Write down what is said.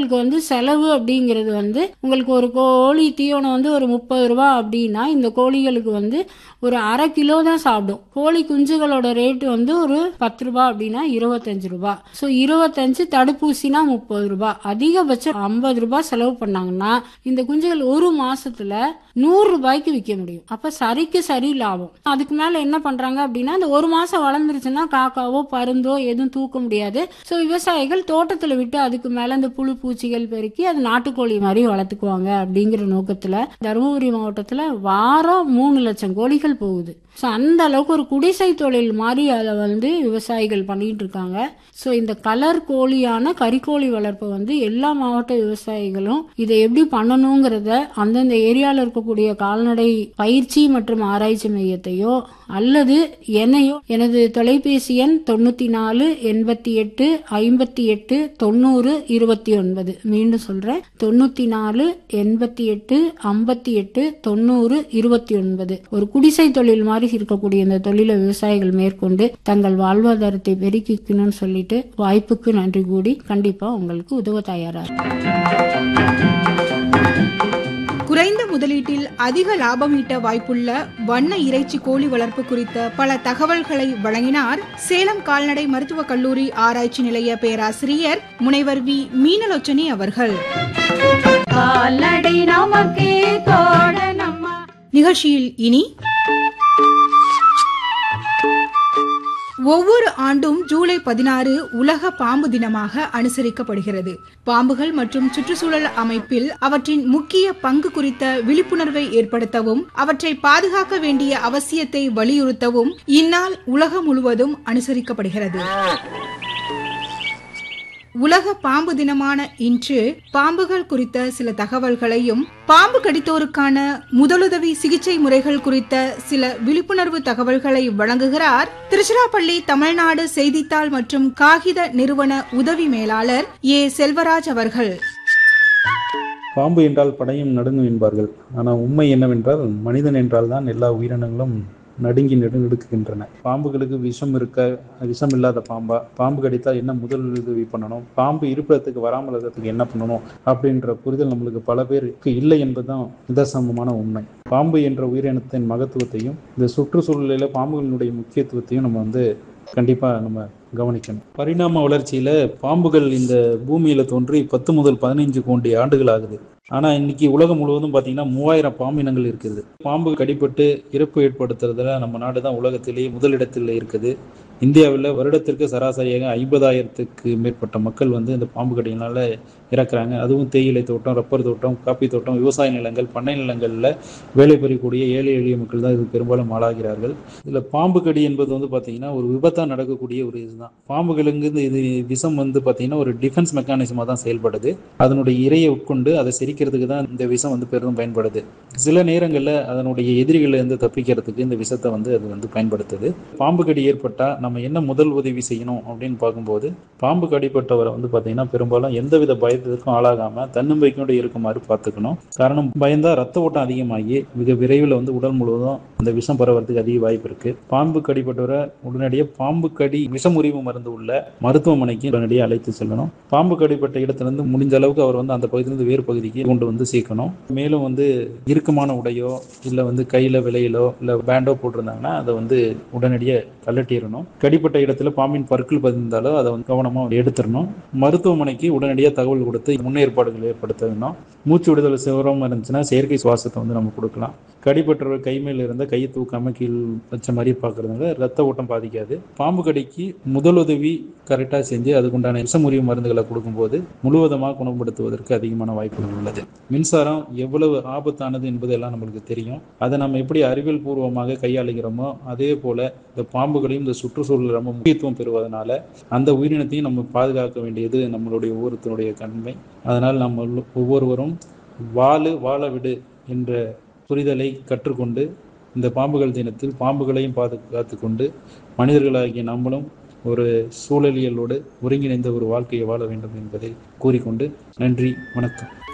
குஞ்சுகளுக்கு வந்து செலவு அப்படிங்கிறது வந்து உங்களுக்கு ஒரு கோழி தீவனம் வந்து ஒரு முப்பது ரூபா அப்படின்னா இந்த கோழிகளுக்கு வந்து ஒரு அரை கிலோ தான் சாப்பிடும் கோழி குஞ்சுகளோட ரேட்டு வந்து ஒரு பத்து ரூபா அப்படின்னா இருபத்தஞ்சு ரூபா ஸோ இருபத்தஞ்சு தடுப்பூசினா முப்பது ரூபா அதிகபட்சம் ஐம்பது ரூபாய் செலவு பண்ணாங்கன்னா இந்த குஞ்சுகள் ஒரு மாசத்துல நூறு ரூபாய்க்கு விற்க முடியும் அப்ப சரிக்கு சரி லாபம் அதுக்கு மேல என்ன பண்றாங்க அப்படின்னா இந்த ஒரு மாசம் வளர்ந்துருச்சுன்னா காக்காவோ பருந்தோ எதுவும் தூக்க முடியாது ஸோ விவசாயிகள் தோட்டத்துல விட்டு அதுக்கு மேல இந்த புழு பூச்சிகள் பெருக்கி அது நாட்டுக்கோழி மாதிரி வளர்த்துக்குவாங்க அப்படிங்கிற நோக்கத்துல தருமபுரி மாவட்டத்துல வாரம் மூணு லட்சம் கோழிகள் போகுது ஸோ அந்த அளவுக்கு ஒரு குடிசை தொழில் மாதிரி அதை வந்து விவசாயிகள் பண்ணிட்டு இருக்காங்க ஸோ இந்த கலர் கோழியான கறிக்கோழி வளர்ப்பை வந்து எல்லா மாவட்ட விவசாயிகளும் இதை எப்படி பண்ணணுங்கிறத அந்தந்த ஏரியாவில் இருக்கக்கூடிய கால்நடை பயிற்சி மற்றும் ஆராய்ச்சி மையத்தையோ அல்லது என்னையோ எனது தொலைபேசி எண் தொண்ணூத்தி நாலு எண்பத்தி எட்டு ஐம்பத்தி எட்டு தொண்ணூறு இருபத்தி ஒன்பது மீண்டும் சொல்றேன் தொண்ணூத்தி நாலு எண்பத்தி எட்டு ஐம்பத்தி எட்டு தொண்ணூறு இருபத்தி ஒன்பது ஒரு குடிசை தொழில் மாதிரி இருக்கக்கூடிய இந்த தொழிலை விவசாயிகள் மேற்கொண்டு தங்கள் வாழ்வாதாரத்தை பெருக்கிக்கணும்னு சொல்லிட்டு வாய்ப்புக்கு நன்றி கூடி கண்டிப்பா உங்களுக்கு உதவ தயாரா இருக்கேன். குறைந்த முதலீட்டில் அதிக லாபம் ஈட்ட வாய்ப்புள்ள வண்ண இறைச்சி கோழி வளர்ப்பு குறித்த பல தகவல்களை வழங்கினார் சேலம் கால்நடை மருத்துவக் கல்லூரி ஆராய்ச்சி நிலைய பேராசிரியர் முனைவர் வி மீனலோச்சனி அவர்கள் கால்நடை நமக்கே தோழ நம்ம நிகழ்ச்சியில் இனி ஒவ்வொரு ஆண்டும் ஜூலை பதினாறு உலக பாம்பு தினமாக அனுசரிக்கப்படுகிறது பாம்புகள் மற்றும் சுற்றுச்சூழல் அமைப்பில் அவற்றின் முக்கிய பங்கு குறித்த விழிப்புணர்வை ஏற்படுத்தவும் அவற்றை பாதுகாக்க வேண்டிய அவசியத்தை வலியுறுத்தவும் இந்நாள் உலகம் முழுவதும் அனுசரிக்கப்படுகிறது உலக பாம்பு தினமான இன்று பாம்புகள் குறித்த சில தகவல்களையும் பாம்பு கடித்தோருக்கான முதலுதவி சிகிச்சை முறைகள் குறித்த சில விழிப்புணர்வு தகவல்களை வழங்குகிறார் திருச்சிராப்பள்ளி தமிழ்நாடு செய்தித்தாள் மற்றும் காகித நிறுவன உதவி மேலாளர் ஏ செல்வராஜ் அவர்கள் பாம்பு என்றால் படையும் நடுங்கும் என்பார்கள் ஆனால் உண்மை என்னவென்றால் மனிதன் என்றால் தான் எல்லா உயிரினங்களும் நடுங்கி நடுநடுக்குகின்றன பாம்புகளுக்கு விஷம் இருக்க விஷம் இல்லாத பாம்பா பாம்பு கடித்தால் என்ன முதல் உதவி பண்ணணும் பாம்பு இருப்பிடத்துக்கு வராமல் இருக்கிறதுக்கு என்ன பண்ணணும் அப்படின்ற புரிதல் நம்மளுக்கு பல பேருக்கு இல்லை என்பதுதான் நிதர்சனமான உண்மை பாம்பு என்ற உயிரினத்தின் மகத்துவத்தையும் இந்த சுற்றுச்சூழலில் பாம்புகளினுடைய முக்கியத்துவத்தையும் நம்ம வந்து கண்டிப்பா நம்ம கவனிக்கணும் பரிணாம வளர்ச்சியில பாம்புகள் இந்த பூமியில தோன்றி பத்து முதல் பதினைஞ்சு கோடி ஆண்டுகள் ஆகுது ஆனா இன்னைக்கு உலகம் முழுவதும் பாத்தீங்கன்னா மூவாயிரம் பாம்பு இனங்கள் இருக்குது பாம்பு கடிப்பட்டு இறப்பு ஏற்படுத்துறதுல நம்ம நாடு தான் உலகத்திலேயே முதலிடத்தில் இருக்குது இந்தியாவில் வருடத்திற்கு சராசரியாக ஐம்பதாயிரத்துக்கு மேற்பட்ட மக்கள் வந்து இந்த பாம்பு கடியினால இறக்குறாங்க அதுவும் தேயிலை தோட்டம் ரப்பர் தோட்டம் காப்பி தோட்டம் விவசாய நிலங்கள் பண்ணை நிலங்களில் வேலை பெறக்கூடிய ஏழை எளிய மக்கள் தான் இது பெரும்பாலும் ஆளாகிறார்கள் இதில் பாம்பு கடி என்பது வந்து பார்த்தீங்கன்னா ஒரு விபத்தாக நடக்கக்கூடிய ஒரு இதுதான் பாம்புகளுக்கு இது விஷம் வந்து பார்த்தீங்கன்னா ஒரு டிஃபென்ஸ் மெக்கானிசமாக தான் செயல்படுது அதனுடைய இரையை உட்கொண்டு அதை செரிக்கிறதுக்கு தான் இந்த விஷம் வந்து பெரிதும் பயன்படுது சில நேரங்களில் அதனுடைய எதிரிகளில் இருந்து தப்பிக்கிறதுக்கு இந்த விஷத்தை வந்து அது வந்து பயன்படுத்துது பாம்பு கடி ஏற்பட்டால் நம்ம என்ன முதல் உதவி செய்யணும் அப்படின்னு பார்க்கும்போது பாம்பு கடிப்பட்டவரை வந்து பார்த்தீங்கன்னா பெரும்பாலும் எந்தவித பயத்திற்கும் ஆளாகாமல் தன்னம்பிக்கையோடு இருக்குமாறு பார்த்துக்கணும் காரணம் பயந்தா ரத்த ஓட்டம் அதிகமாகி மிக விரைவில் வந்து உடல் முழுவதும் அந்த விஷம் பரவறதுக்கு அதிக வாய்ப்பு இருக்கு பாம்பு கடிப்பட்டவரை உடனடியாக பாம்பு கடி விஷமுறிவு மருந்து உள்ள மருத்துவமனைக்கு உடனடியாக அழைத்து செல்லணும் பாம்பு கடிப்பட்ட இடத்திலிருந்து முடிஞ்ச அளவுக்கு அவர் வந்து அந்த பகுதியிலிருந்து வேறு பகுதிக்கு கொண்டு வந்து சேர்க்கணும் மேலும் வந்து இறுக்கமான உடையோ இல்லை வந்து கையில் விலையிலோ இல்லை பேண்டோ போட்டிருந்தாங்கன்னா அதை வந்து உடனடியாக கழட்டிடணும் கடிப்பட்ட இடத்துல பாம்பின் பற்கள் பதிந்தாலோ அதை வந்து கவனமாக எடுத்துடணும் மருத்துவமனைக்கு உடனடியாக தகவல் கொடுத்து முன்னேற்பாடுகள் ஏற்படுத்தணும் மூச்சு விடுதல் சிவரம் இருந்துச்சுன்னா செயற்கை சுவாசத்தை வந்து நம்ம கொடுக்கலாம் கடிப்பட்டவர் கை மேல இருந்த கையை தூக்காம கீழ் வச்ச மாதிரி பார்க்கறதுனால ரத்த ஓட்டம் பாதிக்காது பாம்பு கடிக்கு முதலுதவி கரெக்டாக செஞ்சு அதுக்குண்டான விஷமுறிவு மருந்துகளை கொடுக்கும்போது முழுவதுமாக குணப்படுத்துவதற்கு அதிகமான வாய்ப்புகள் உள்ளது மின்சாரம் எவ்வளவு ஆபத்தானது என்பது எல்லாம் நம்மளுக்கு தெரியும் அதை நம்ம எப்படி அறிவியல் பூர்வமாக கையாளுகிறோமோ அதே போல இந்த பாம்புகளையும் இந்த சுற்றுச்சூழல் ரொம்ப முக்கியத்துவம் பெறுவதனால அந்த உயிரினத்தையும் நம்ம பாதுகாக்க வேண்டியது நம்மளுடைய ஒவ்வொருத்தருடைய கடமை அதனால் நம்ம ஒவ்வொருவரும் வாழு வாழ விடு என்ற புரிதலை கற்றுக்கொண்டு இந்த பாம்புகள் தினத்தில் பாம்புகளையும் பாதுகாத்து கொண்டு மனிதர்களாகிய நம்மளும் ஒரு சூழலியலோடு ஒருங்கிணைந்த ஒரு வாழ்க்கையை வாழ வேண்டும் என்பதை கூறிக்கொண்டு நன்றி வணக்கம்